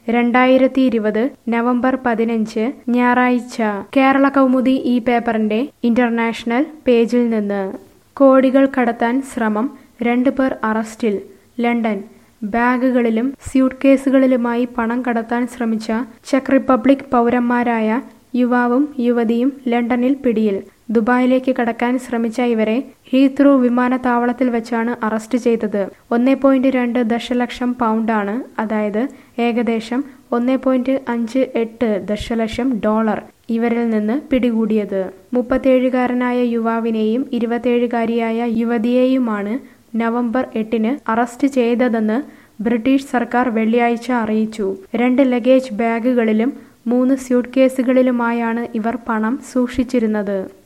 രണ്ടായിരത്തി ഇരുപത് നവംബർ പതിനഞ്ച് ഞായറാഴ്ച കേരള കൗമുദി ഈ പേപ്പറിന്റെ ഇന്റർനാഷണൽ പേജിൽ നിന്ന് കോടികൾ കടത്താൻ ശ്രമം രണ്ടുപേർ അറസ്റ്റിൽ ലണ്ടൻ ബാഗുകളിലും സ്യൂട്ട്കേസുകളിലുമായി പണം കടത്താൻ ശ്രമിച്ച ചെക്ക് റിപ്പബ്ലിക് പൗരന്മാരായ യുവാവും യുവതിയും ലണ്ടനിൽ പിടിയിൽ ദുബായിലേക്ക് കടക്കാൻ ശ്രമിച്ച ഇവരെ ഹീത്രൂ വിമാനത്താവളത്തിൽ വെച്ചാണ് അറസ്റ്റ് ചെയ്തത് ഒന്നേ പോയിന്റ് രണ്ട് ദശലക്ഷം പൗണ്ടാണ് അതായത് ഏകദേശം ഒന്നേ പോയിന്റ് അഞ്ച് എട്ട് ദശലക്ഷം ഡോളർ ഇവരിൽ നിന്ന് പിടികൂടിയത് മുപ്പത്തേഴുകാരനായ യുവാവിനെയും ഇരുപത്തേഴുകാരിയായ യുവതിയെയുമാണ് നവംബർ എട്ടിന് അറസ്റ്റ് ചെയ്തതെന്ന് ബ്രിട്ടീഷ് സർക്കാർ വെള്ളിയാഴ്ച അറിയിച്ചു രണ്ട് ലഗേജ് ബാഗുകളിലും മൂന്ന് സ്യൂട്ട്കേസുകളിലുമായാണ് ഇവർ പണം സൂക്ഷിച്ചിരുന്നത്